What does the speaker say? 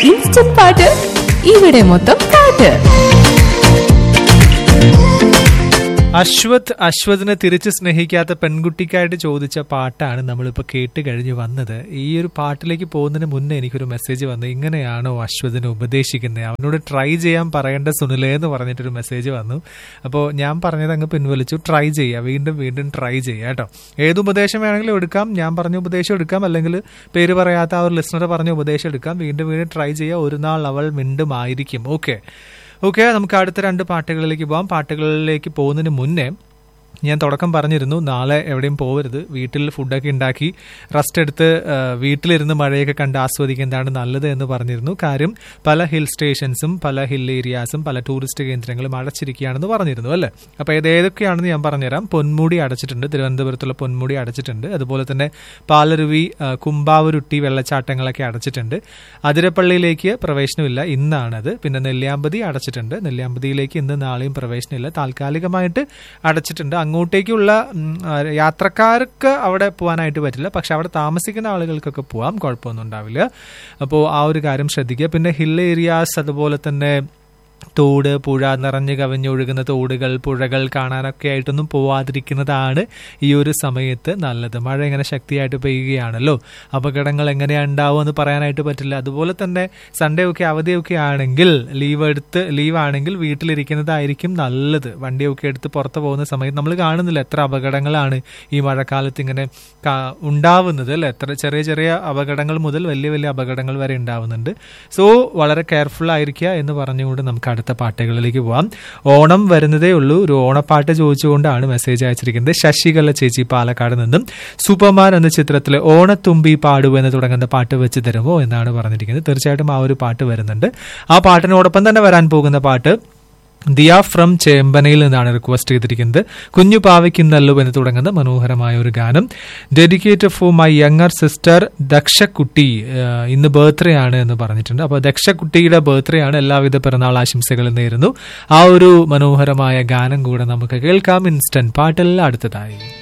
instant പാട്ട് ഇവിടെ മൊത്തം പാട്ട് അശ്വത് അശ്വതിനെ തിരിച്ച് സ്നേഹിക്കാത്ത പെൺകുട്ടിക്കായിട്ട് ചോദിച്ച പാട്ടാണ് നമ്മളിപ്പോൾ കേട്ട് കഴിഞ്ഞ് വന്നത് ഈ ഒരു പാട്ടിലേക്ക് പോകുന്നതിന് മുന്നേ എനിക്കൊരു മെസ്സേജ് വന്നു ഇങ്ങനെയാണോ അശ്വതിനെ ഉപദേശിക്കുന്നത് അവനോട് ട്രൈ ചെയ്യാൻ പറയേണ്ട സുനിലേ എന്ന് പറഞ്ഞിട്ടൊരു മെസ്സേജ് വന്നു അപ്പോൾ ഞാൻ പറഞ്ഞത് അങ്ങ് പിൻവലിച്ചു ട്രൈ ചെയ്യുക വീണ്ടും വീണ്ടും ട്രൈ ചെയ്യുക കേട്ടോ ഏത് ഉപദേശം വേണമെങ്കിലും എടുക്കാം ഞാൻ പറഞ്ഞ ഉപദേശം എടുക്കാം അല്ലെങ്കിൽ പേര് പറയാത്ത ആ ഒരു ലിസണർ പറഞ്ഞ ഉപദേശം എടുക്കാം വീണ്ടും വീണ്ടും ട്രൈ ചെയ്യുക ഒരു നാൾ അവൾ മിണ്ടുമായിരിക്കും ഓക്കെ ഓക്കെ നമുക്ക് അടുത്ത രണ്ട് പാട്ടുകളിലേക്ക് പോകാം പാട്ടുകളിലേക്ക് പോകുന്നതിന് മുന്നേ ഞാൻ തുടക്കം പറഞ്ഞിരുന്നു നാളെ എവിടെയും പോകരുത് വീട്ടിൽ ഫുഡൊക്കെ ഉണ്ടാക്കി റെസ്റ്റ് എടുത്ത് ആ, വീട്ടിലിരുന്ന് മഴയൊക്കെ കണ്ട് ആസ്വദിക്കുന്നതാണ് നല്ലത് എന്ന് പറഞ്ഞിരുന്നു കാര്യം പല ഹിൽ സ്റ്റേഷൻസും പല ഹിൽ ഏരിയാസും പല ടൂറിസ്റ്റ് കേന്ദ്രങ്ങളും അടച്ചിരിക്കുകയാണെന്ന് പറഞ്ഞിരുന്നു അല്ലേ അപ്പോൾ ഇത് ഏതൊക്കെയാണെന്ന് ഞാൻ പറഞ്ഞുതരാം പൊന്മുടി അടച്ചിട്ടുണ്ട് തിരുവനന്തപുരത്തുള്ള പൊന്മുടി അടച്ചിട്ടുണ്ട് അതുപോലെ തന്നെ പാലരുവി ആ, കുമ്പാവരുട്ടി വെള്ളച്ചാട്ടങ്ങളൊക്കെ അടച്ചിട്ടുണ്ട് അതിരപ്പള്ളിയിലേക്ക് പ്രവേശനമില്ല ഇന്നാണത് പിന്നെ നെല്ലിയാമ്പതി അടച്ചിട്ടുണ്ട് നെല്ലിയാമ്പതിയിലേക്ക് ഇന്ന് നാളെയും പ്രവേശനമില്ല താൽക്കാലികമായിട്ട് അടച്ചിട്ടുണ്ട് അങ്ങോട്ടേക്കുള്ള ഉം, ആ, യാത്രക്കാർക്ക് അവിടെ പോകാനായിട്ട് പറ്റില്ല പക്ഷെ അവിടെ താമസിക്കുന്ന ആളുകൾക്കൊക്കെ പോവാം കുഴപ്പമൊന്നും ഉണ്ടാവില്ല അപ്പോൾ ആ ഒരു കാര്യം ശ്രദ്ധിക്കുക പിന്നെ ഹിൽ ഏരിയാസ് അതുപോലെ തന്നെ തോട് പുഴ നിറഞ്ഞു കവിഞ്ഞൊഴുകുന്ന തോടുകൾ പുഴകൾ കാണാനൊക്കെ ആയിട്ടൊന്നും പോവാതിരിക്കുന്നതാണ് ഈ ഒരു സമയത്ത് നല്ലത് മഴ ഇങ്ങനെ ശക്തിയായിട്ട് പെയ്യുകയാണല്ലോ അപകടങ്ങൾ എങ്ങനെയാണ് ഉണ്ടാവുമെന്ന് പറയാനായിട്ട് പറ്റില്ല അതുപോലെ തന്നെ സൺഡേ ഒക്കെ അവധിയൊക്കെ ആണെങ്കിൽ ലീവ് എടുത്ത് ലീവ് ആണെങ്കിൽ വീട്ടിലിരിക്കുന്നതായിരിക്കും നല്ലത് വണ്ടിയൊക്കെ എടുത്ത് പുറത്ത് പോകുന്ന സമയത്ത് നമ്മൾ കാണുന്നില്ല എത്ര അപകടങ്ങളാണ് ഈ മഴക്കാലത്ത് ഇങ്ങനെ കാ- ഉണ്ടാവുന്നത് അല്ലെ എത്ര ചെറിയ ചെറിയ അപകടങ്ങൾ മുതൽ വലിയ വലിയ അപകടങ്ങൾ വരെ ഉണ്ടാവുന്നുണ്ട് സോ വളരെ കെയർഫുൾ ആയിരിക്കുക എന്ന് പറഞ്ഞുകൊണ്ട് നമുക്ക് അടുത്ത പാട്ടുകളിലേക്ക് പോവാം ഓണം വരുന്നതേ ഉള്ളൂ ഒരു ഓണപ്പാട്ട് ചോദിച്ചുകൊണ്ടാണ് മെസ്സേജ് അയച്ചിരിക്കുന്നത് ശശികല ചേച്ചി പാലക്കാട് നിന്നും സൂപ്പർമാൻ എന്ന ചിത്രത്തിലെ ഓണത്തുമ്പി പാടു എന്ന് തുടങ്ങുന്ന പാട്ട് വെച്ച് തരുമോ എന്നാണ് പറഞ്ഞിരിക്കുന്നത് തീർച്ചയായിട്ടും ആ ഒരു പാട്ട് വരുന്നുണ്ട് ആ പാട്ടിനോടൊപ്പം തന്നെ വരാൻ പോകുന്ന പാട്ട് ദിയ ഫ്രം ചേമ്പനയിൽ നിന്നാണ് റിക്വസ്റ്റ് ചെയ്തിരിക്കുന്നത് കുഞ്ഞു പാവയ്ക്കുന്നല്ലു എന്ന് തുടങ്ങുന്ന മനോഹരമായ ഒരു ഗാനം dedicated for my younger sister ദക്ഷക്കുട്ടി ഏഹ്, ഇന്ന് ബർത്ത്ഡേ ആണ് എന്ന് പറഞ്ഞിട്ടുണ്ട് അപ്പോൾ ദക്ഷക്കുട്ടിയുടെ ബർത്ത്ഡേ ആണ് എല്ലാവിധ പിറന്നാൾ ആശംസകളും നേരുന്നു ആ ഒരു മനോഹരമായ ഗാനം കൂടെ നമുക്ക് കേൾക്കാം ഇൻസ്റ്റന്റ് പാട്ടിൽ അടുത്തതായി